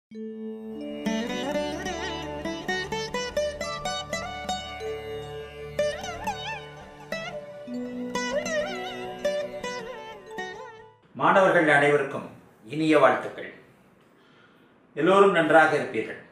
மாணவர்கள் அனைவருக்கும் இனிய வாழ்த்துக்கள் எல்லோரும் நன்றாக இருப்பீர்கள்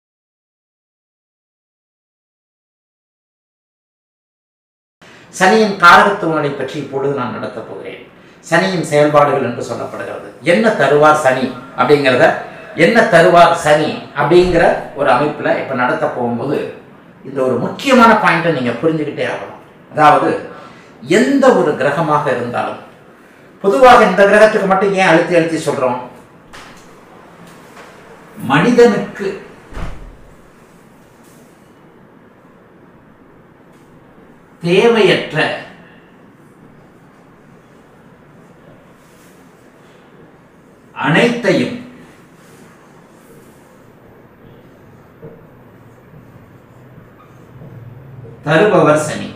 சனியின் காரகத்துவங்களை பற்றி இப்பொழுது நான் நடத்தப் போகிறேன் சனியின் செயல்பாடுகள் என்று சொல்லப்படுகிறது என்ன தருவார் சனி அப்படிங்கிறத என்ன தருவார் சனி அப்படிங்கிற ஒரு அமைப்பில் இப்போ நடத்த போகும்போது இந்த ஒரு முக்கியமான பாயிண்ட்டை நீங்கள் புரிஞ்சுக்கிட்டே ஆகணும் அதாவது எந்த ஒரு கிரகமாக இருந்தாலும் பொதுவாக இந்த கிரகத்துக்கு மட்டும் ஏன் அழுத்தி அழுத்தி சொல்றோம் மனிதனுக்கு தேவையற்ற அனைத்தையும் தருபவர் சனி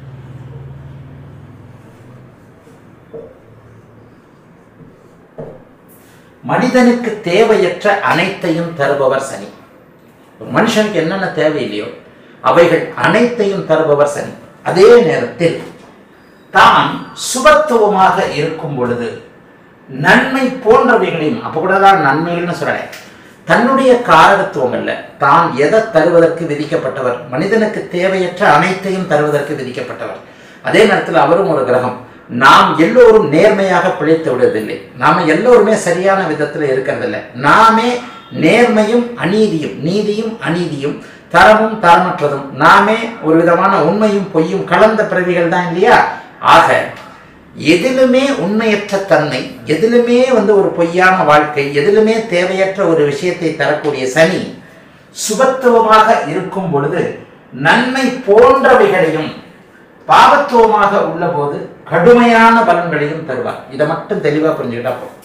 மனிதனுக்கு தேவையற்ற அனைத்தையும் தருபவர் சனி ஒரு மனுஷனுக்கு என்னென்ன தேவையில்லையோ அவைகள் அனைத்தையும் தருபவர் சனி அதே நேரத்தில் தான் சுபத்துவமாக இருக்கும் பொழுது நன்மை போன்றவைகளையும் அப்போ கூட தான் நன்மைகள்னு சொல்லலை தன்னுடைய காரகத்துவங்கள்ல தான் எதை தருவதற்கு விதிக்கப்பட்டவர் மனிதனுக்கு தேவையற்ற அனைத்தையும் தருவதற்கு விதிக்கப்பட்டவர் அதே நேரத்தில் அவரும் ஒரு கிரகம் நாம் எல்லோரும் நேர்மையாக பிழைத்து விடுவதில்லை நாம எல்லோருமே சரியான விதத்தில் இருக்கிறதில்லை நாமே நேர்மையும் அநீதியும் நீதியும் அநீதியும் தரமும் தரமற்றதும் நாமே ஒரு விதமான உண்மையும் பொய்யும் கலந்த பிறவிகள் தான் இல்லையா ஆக எதிலுமே உண்மையற்ற தன்மை எதிலுமே வந்து ஒரு பொய்யான வாழ்க்கை எதிலுமே தேவையற்ற ஒரு விஷயத்தை தரக்கூடிய சனி சுபத்துவமாக இருக்கும் பொழுது நன்மை போன்றவைகளையும் பாவத்துவமாக உள்ளபோது கடுமையான பலன்களையும் தருவார் இதை மட்டும் தெளிவா புரிஞ்சுக்கிட்டா போதும்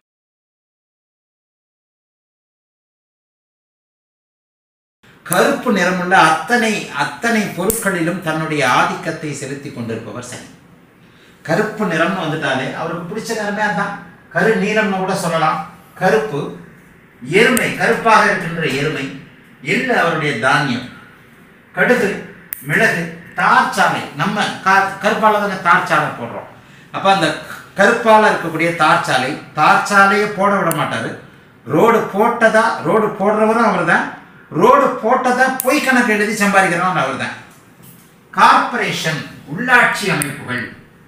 கருப்பு நிறமுள்ள அத்தனை அத்தனை பொருட்களிலும் தன்னுடைய ஆதிக்கத்தை செலுத்தி கொண்டிருப்பவர் சனி கருப்பு நிறம்னு வந்துட்டாலே அவருக்கு பிடிச்ச நிறமே அதான் கரு நீளம்னு கூட சொல்லலாம் கருப்பு எருமை கருப்பாக இருக்கின்ற எருமை எள்ளு அவருடைய தானியம் கடுகு மிளகு தார்ச்சாலை நம்ம கா கருப்பால தானே தார்ச்சாலை போடுறோம் அப்போ அந்த கருப்பால இருக்கக்கூடிய தார்ச்சாலை தார்ச்சாலையை போட விட மாட்டார் ரோடு போட்டதா ரோடு போடுறவரும் அவர் தான் ரோடு போட்டதா பொய் கணக்கு எழுதி சம்பாதிக்கிறவன் அவர் தான் கார்பரேஷன் உள்ளாட்சி அமைப்புகள்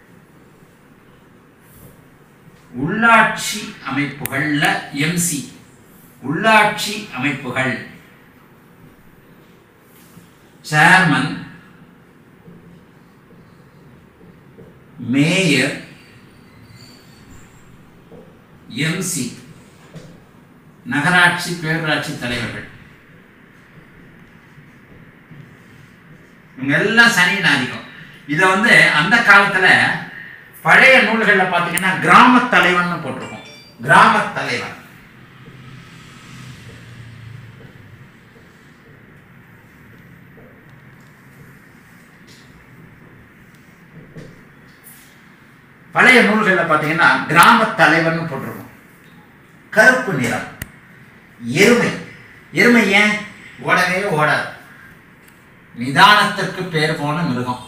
உள்ளாட்சி அமைப்புகள்ல எம்சி உள்ளாட்சி அமைப்புகள் சேர்மன் மேயர் எம்சி நகராட்சி பேரூராட்சி தலைவர்கள் இவங்க எல்லாம் சனியின் ஆதிக்கம் இதை வந்து அந்த காலத்துல பழைய நூல்களில் பார்த்தீங்கன்னா கிராம தலைவன் போட்டிருக்கும் கிராம தலைவன் பழைய நூல்களில் பார்த்தீங்கன்னா கிராம தலைவன் போட்டிருக்கும் கருப்பு நிறம் எருமை எருமை ஏன் ஓடவே ஓடாது நிதானத்திற்கு பேர் போன மிருகம்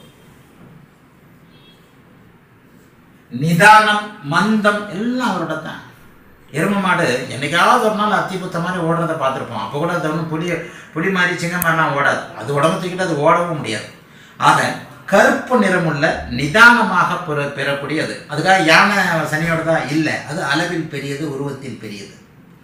நிதானம் மந்தம் எல்லாம் அவரோட தான் எருமை மாடு என்னைக்காவது ஒரு நாள் அத்தி புத்த மாதிரி ஓடுறத பார்த்துருப்போம் அப்போ கூட அது ஒன்றும் புலி புலி மாதிரி சிங்கம் மாதிரிலாம் ஓடாது அது உடம்பு தூக்கிட்டு அது ஓடவும் முடியாது ஆக கருப்பு நிறமுள்ள நிதானமாக பெற பெறக்கூடியது அதுக்காக யானை சனியோட தான் இல்லை அது அளவில் பெரியது உருவத்தில் பெரியது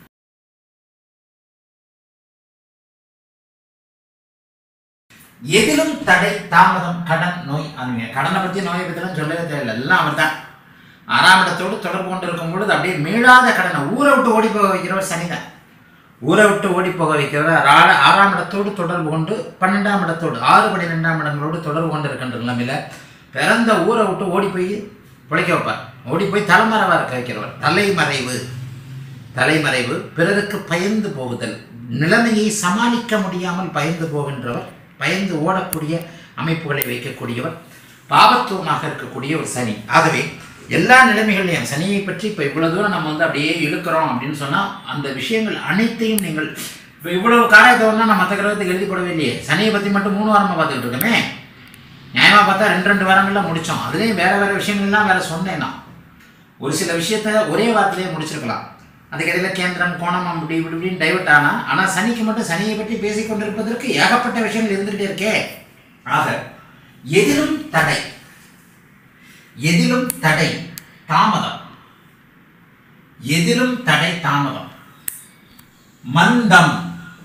எதிலும் தடை தாமதம் கடன் நோய் அவங்க கடனை பற்றி நோயை பற்றிலாம் சொல்லவே தேவையில்லை எல்லாம் அவர் தான் ஆறாம் இடத்தோடு தொடர்பு கொண்டு இருக்கும் பொழுது அப்படியே மீளாத கடனை ஊரை விட்டு ஓடி போக வைக்கிறவர் சனிதான் ஊரை விட்டு ஓடி போக வைக்கிறவர் ஆற ஆறாம் இடத்தோடு தொடர்பு கொண்டு பன்னெண்டாம் இடத்தோடு ஆறு பன்னிரெண்டாம் இடங்களோடு தொடர்பு கொண்டு இருக்கின்ற நிலைமையில் பிறந்த ஊரை விட்டு ஓடி போய் பிழைக்க வைப்பார் ஓடி போய் தலைமறைவாக இருக்க வைக்கிறவர் தலைமறைவு தலைமறைவு பிறருக்கு பயந்து போகுதல் நிலைமையை சமாளிக்க முடியாமல் பயந்து போகின்றவர் பயந்து ஓடக்கூடிய அமைப்புகளை வைக்கக்கூடியவர் பாவத்துவமாக இருக்கக்கூடிய ஒரு சனி ஆகவே எல்லா நிலைமைகள்லையும் சனியை பற்றி இப்போ இவ்வளவு தூரம் நம்ம வந்து அப்படியே இழுக்கிறோம் அப்படின்னு சொன்னால் அந்த விஷயங்கள் அனைத்தையும் நீங்கள் இப்போ இவ்வளவு காரியத்தோடனா நம்ம மற்ற கிரகத்துக்கு எழுதி போடவே இல்லையே சனியை பற்றி மட்டும் மூணு வாரமாக பார்த்துக்கிட்டு இருக்கோமே நியாயமாக பார்த்தா ரெண்டு ரெண்டு வாரங்களில் முடித்தோம் அதுலேயும் வேறு வேறு விஷயங்கள்லாம் வேறு சொன்னேன் நான் ஒரு சில விஷயத்த ஒரே வாரத்திலேயே முடிச்சிருக்கலாம் அதுக்கிடையில கேந்திரம் கோணம் அப்படி இப்படி இப்படின்னு டைவர்ட் ஆனா ஆனால் சனிக்கு மட்டும் சனியை பற்றி பேசிக் கொண்டிருப்பதற்கு ஏகப்பட்ட விஷயங்கள் இருந்துகிட்டே இருக்கே ஆக எதிலும் தடை எதிலும் தடை தாமதம் எதிலும் தடை தாமதம் மந்தம்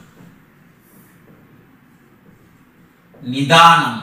நிதானம்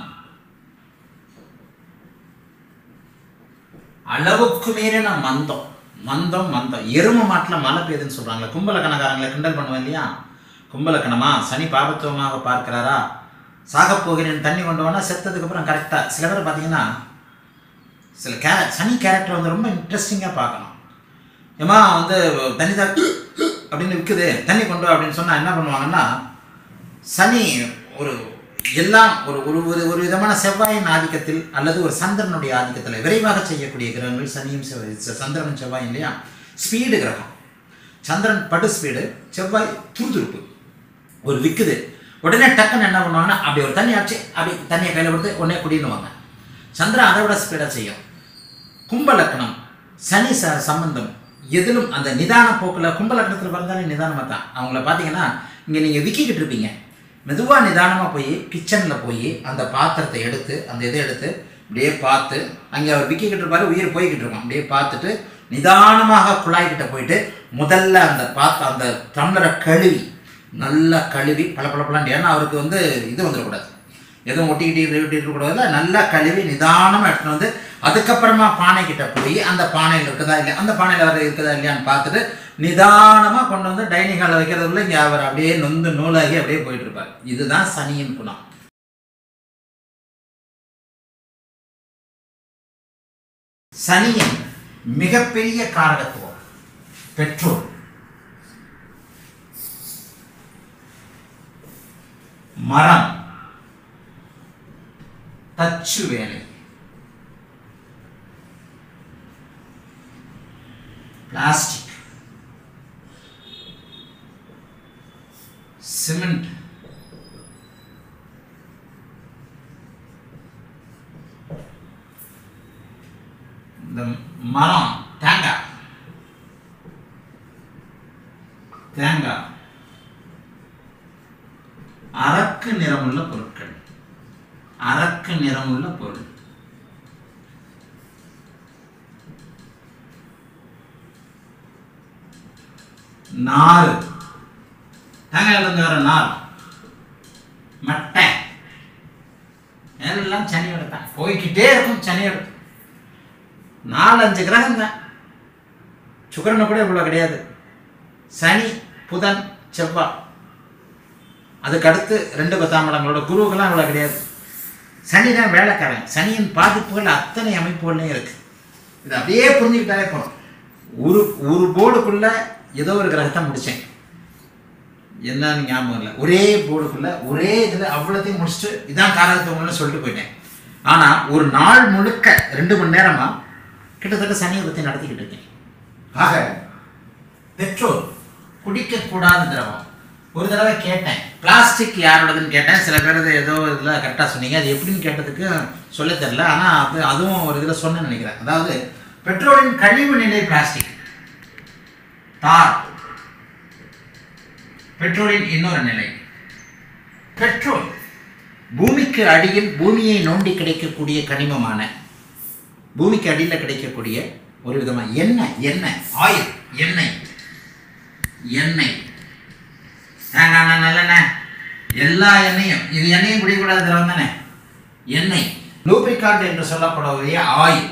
அளவுக்கு மீறின மந்தம் மந்தம் மந்தம் எரும மாட்டில் மழை பெய்யுதுன்னு சொல்கிறாங்களே கும்பலக்கணக்காரங்களை கிண்டல் பண்ணுவேன் இல்லையா கும்பலக்கணமா சனி பாபத்துவமாக பார்க்கிறாரா சாகப் போகிறேன் தண்ணி கொண்டு போனால் செத்ததுக்கு அப்புறம் கரெக்டாக சில பேர் பார்த்தீங்கன்னா சில கே சனி கேரக்டர் வந்து ரொம்ப இன்ட்ரெஸ்டிங்காக பார்க்கணும் ஏமா வந்து தண்ணி தான் அப்படின்னு விற்குது தண்ணி கொண்டு வா அப்படின்னு சொன்னால் என்ன பண்ணுவாங்கன்னா சனி ஒரு எல்லாம் ஒரு ஒரு ஒரு ஒரு விதமான செவ்வாயின் ஆதிக்கத்தில் அல்லது ஒரு சந்திரனுடைய ஆதிக்கத்தில் விரைவாக செய்யக்கூடிய கிரகங்கள் சனியும் செவ்வாய் ச- சந்திரனும் செவ்வாயும் இல்லையா ஸ்பீடு கிரகம் சந்திரன் படு ஸ்பீடு செவ்வாய் துருதுருப்பு ஒரு விக்குது உடனே டக்குன்னு என்ன பண்ணுவாங்கன்னா அப்படி ஒரு தண்ணி அடிச்சு அப்படி தண்ணியை கையில் கொடுத்து உடனே குடின்னுவாங்க சந்திரன் அதை விட ஸ்பீடாக செய்யும் கும்ப லக்னம் சனி ச சம்பந்தம் எதிலும் அந்த நிதான போக்கில் கும்ப லக்னத்தில் பிறந்தாலே நிதானமாக தான் அவங்கள பார்த்தீங்கன்னா இங்கே நீங்கள் விக்கிக்கிட்டு இருப்பீங்க மெதுவாக நிதானமாக போய் கிச்சனில் போய் அந்த பாத்திரத்தை எடுத்து அந்த இதை எடுத்து அப்படியே பார்த்து அங்கே அவர் விக்கிக்கிட்டு இருப்பாரு உயிர் போய்கிட்டு இருக்கும் அப்படியே பார்த்துட்டு நிதானமாக குழாய்கிட்ட போயிட்டு முதல்ல அந்த பாத்த அந்த டம்ளரை கழுவி நல்லா கழுவி பளபளபளன்னு ஏன்னா அவருக்கு வந்து இது வந்துடக்கூடாது எதுவும் ஒட்டிக்கிட்டு ஒட்டிட்டு இருக்கக்கூடாதுல நல்லா கழுவி நிதானமாக எடுத்துன்னு வந்து அதுக்கப்புறமா பானை கிட்ட போய் அந்த பானையில் இருக்குதா இல்லையா அந்த பானையில் வர இருக்குதா இல்லையான்னு பார்த்துட்டு நிதானமாக கொண்டு வந்து டைனிங் ஹாலில் வைக்கிறதுக்குள்ள இங்கே அவர் அப்படியே நொந்து நூலாகி அப்படியே போயிட்டு இருப்பார் இதுதான் சனியின் குணம் சனியின் மிகப்பெரிய காரகத்துவம் பெற்றோர் மரம் தச்சு வேலை பிளாஸ்டிக் சிமெண்ட் இந்த மரம் தேங்காய் தேங்காய் அரக்கு நிறமுள்ள பொருட்கள் அரக்கு நிறமுள்ள பொருள் நாறு தேங்காயிலிருந்து வர நார் மட்டை எல்லாம் சனியோட தான் போய்க்கிட்டே இருக்கும் சனியோட நாலஞ்சு கிரகம் தான் சுக்கரனை கூட இவ்வளோ கிடையாது சனி புதன் செவ்வாய் அதுக்கு அடுத்து ரெண்டு பத்தாம் இடங்களோட குருவுக்கெல்லாம் இவ்வளோ கிடையாது சனி தான் வேலைக்காரன் சனியின் பாதிப்புகள் அத்தனை அமைப்புகள்லையும் இருக்கு இது அப்படியே புரிஞ்சுக்கிட்டாலே போதும் ஒரு ஒரு போர்டுக்குள்ள ஏதோ ஒரு கிரகத்தை முடித்தேன் என்னன்னு ஞாபகம் இல்லை ஒரே போர்டுக்குள்ள ஒரே இதில் அவ்வளோத்தையும் முடிச்சுட்டு இதான் காரகத்துவம்னு சொல்லிட்டு போயிட்டேன் ஆனால் ஒரு நாள் முழுக்க ரெண்டு மணி நேரமா கிட்டத்தட்ட சனியை பற்றி நடத்திக்கிட்டு இருக்கேன் ஆக பெட்ரோல் குடிக்கக்கூடாத திரவம் ஒரு தடவை கேட்டேன் பிளாஸ்டிக் யாரோடதுன்னு கேட்டேன் சில பேர் இது ஏதோ இதில் கரெக்டாக சொன்னீங்க அது எப்படின்னு கேட்டதுக்கு சொல்ல தெரில ஆனால் அது அதுவும் ஒரு இதில் சொன்னேன்னு நினைக்கிறேன் அதாவது பெட்ரோலின் கழிவு நிலை பிளாஸ்டிக் தார் பெட்ரோலின் இன்னொரு நிலை பெட்ரோல் பூமிக்கு அடியில் பூமியை நோண்டி கிடைக்கக்கூடிய கனிமமான பூமிக்கு அடியில் கிடைக்கக்கூடிய ஒரு விதமான எண்ணெய் எண்ணெய் ஆயில் எண்ணெய் எண்ணெய் தேங்காய் எண்ணெய் நல்லெண்ணெய் எல்லா எண்ணெயும் இது எண்ணெயும் குடிக்கக்கூடாது திரவம் தானே எண்ணெய் லூப்ரிகாண்ட் என்று சொல்லப்படக்கூடிய ஆயில்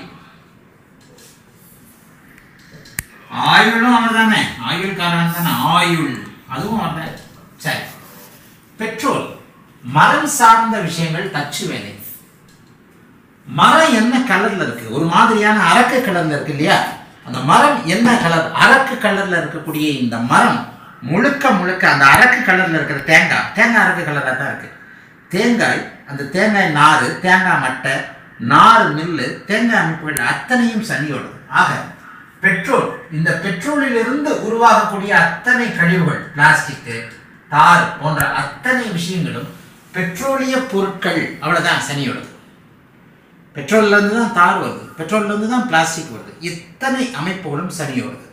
ஆயுளும் அவர் தானே ஆயுள்காரன் தானே ஆயுள் அதுவும் அவர் தான் சரி பெட்ரோல் மரம் சார்ந்த விஷயங்கள் தச்சு வேலை மரம் என்ன கலர்ல இருக்கு ஒரு மாதிரியான அரக்கு கலர்ல இருக்கு இல்லையா அந்த மரம் என்ன கலர் அரக்கு கலர்ல இருக்கக்கூடிய இந்த மரம் முழுக்க முழுக்க அந்த அரக்கு கலர்ல இருக்கிற தேங்காய் தேங்காய் அரக்கு கலராக தான் இருக்கு தேங்காய் அந்த தேங்காய் நாறு தேங்காய் மட்டை நாறு மில்லு தேங்காய் அமைப்புகள் அத்தனையும் சனியோடது ஆக பெட்ரோல் இந்த பெட்ரோலில் இருந்து உருவாகக்கூடிய அத்தனை கழிவுகள் பிளாஸ்டிக்கு தார் போன்ற அத்தனை விஷயங்களும் பெட்ரோலிய பொருட்கள் அவ்வளவுதான் சனியோடது பெட்ரோல்ல இருந்து தான் தார் வருது பெட்ரோல்ல இருந்து தான் பிளாஸ்டிக் வருது இத்தனை அமைப்புகளும் சனியோடது